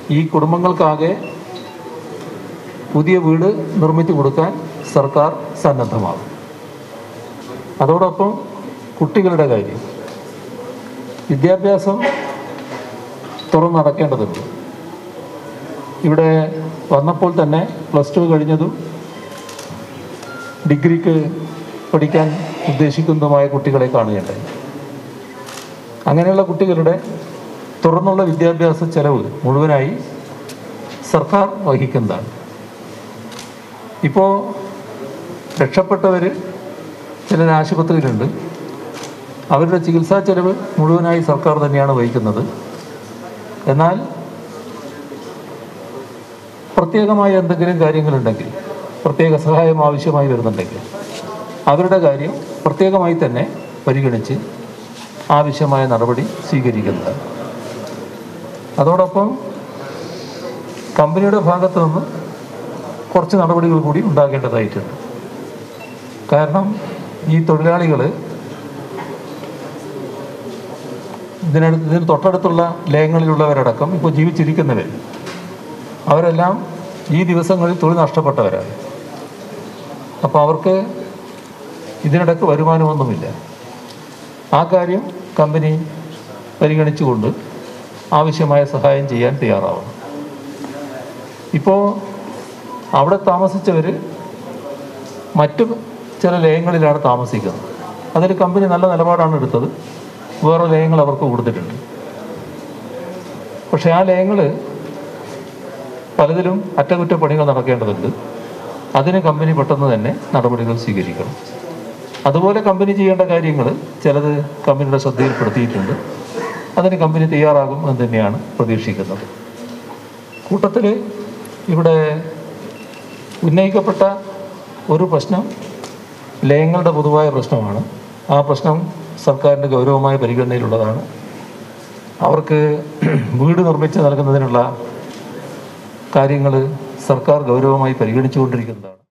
ഈ കുടുംബങ്ങൾക്കാകെ പുതിയ വീട് നിർമ്മിച്ചു കൊടുക്കാൻ സർക്കാർ സന്നദ്ധമാകും അതോടൊപ്പം കുട്ടികളുടെ കാര്യം വിദ്യാഭ്യാസം തുറന്നു നടക്കേണ്ടതുണ്ട് ഇവിടെ വന്നപ്പോൾ തന്നെ പ്ലസ് ടു കഴിഞ്ഞതും ഡിഗ്രിക്ക് പഠിക്കാൻ ഉദ്ദേശിക്കുന്നതുമായ കുട്ടികളെ കാണുകയുണ്ടായി അങ്ങനെയുള്ള കുട്ടികളുടെ തുടർന്നുള്ള വിദ്യാഭ്യാസ ചെലവ് മുഴുവനായി സർക്കാർ വഹിക്കുന്നതാണ് ഇപ്പോൾ രക്ഷപ്പെട്ടവർ ചിലർ ആശുപത്രിയിലുണ്ട് അവരുടെ ചികിത്സാ ചെലവ് മുഴുവനായി സർക്കാർ തന്നെയാണ് വഹിക്കുന്നത് എന്നാൽ പ്രത്യേകമായ എന്തെങ്കിലും കാര്യങ്ങളുണ്ടെങ്കിൽ പ്രത്യേക സഹായം ആവശ്യമായി വരുന്നുണ്ടെങ്കിൽ അവരുടെ കാര്യം പ്രത്യേകമായി തന്നെ പരിഗണിച്ച് ആവശ്യമായ നടപടി സ്വീകരിക്കുന്നതാണ് അതോടൊപ്പം കമ്പനിയുടെ ഭാഗത്തു നിന്ന് കുറച്ച് നടപടികൾ കൂടി ഉണ്ടാകേണ്ടതായിട്ടുണ്ട് കാരണം ഈ തൊഴിലാളികൾ ഇതിനടുത്ത് ഇതിന് തൊട്ടടുത്തുള്ള ലയങ്ങളിലുള്ളവരടക്കം ഇപ്പോൾ ജീവിച്ചിരിക്കുന്നവർ അവരെല്ലാം ഈ ദിവസങ്ങളിൽ തൊഴിൽ നഷ്ടപ്പെട്ടവരാണ് അപ്പോൾ അവർക്ക് ഇതിനിടയ്ക്ക് വരുമാനമൊന്നുമില്ല ആ കാര്യം കമ്പനി പരിഗണിച്ചുകൊണ്ട് ആവശ്യമായ സഹായം ചെയ്യാൻ തയ്യാറാവണം ഇപ്പോൾ അവിടെ താമസിച്ചവർ മറ്റു ചില ലയങ്ങളിലാണ് താമസിക്കുന്നത് അതിൽ കമ്പനി നല്ല നിലപാടാണ് എടുത്തത് വേറെ ലയങ്ങൾ അവർക്ക് കൊടുത്തിട്ടുണ്ട് പക്ഷേ ആ ലയങ്ങൾ പലതിലും അറ്റകുറ്റപ്പണികൾ നടക്കേണ്ടതുണ്ട് അതിന് കമ്പനി പെട്ടെന്ന് തന്നെ നടപടികൾ സ്വീകരിക്കണം അതുപോലെ കമ്പനി ചെയ്യേണ്ട കാര്യങ്ങൾ ചിലത് കമ്പനിയുടെ ശ്രദ്ധയിൽപ്പെടുത്തിയിട്ടുണ്ട് അതിന് കമ്പനി തയ്യാറാകും എന്ന് തന്നെയാണ് പ്രതീക്ഷിക്കുന്നത് കൂട്ടത്തിൽ ഇവിടെ ഉന്നയിക്കപ്പെട്ട ഒരു പ്രശ്നം ലയങ്ങളുടെ പൊതുവായ പ്രശ്നമാണ് ആ പ്രശ്നം സർക്കാരിൻ്റെ ഗൗരവമായ പരിഗണനയിലുള്ളതാണ് അവർക്ക് വീട് നിർമ്മിച്ച് നൽകുന്നതിനുള്ള കാര്യങ്ങൾ സർക്കാർ ഗൗരവമായി പരിഗണിച്ചുകൊണ്ടിരിക്കുന്നതാണ്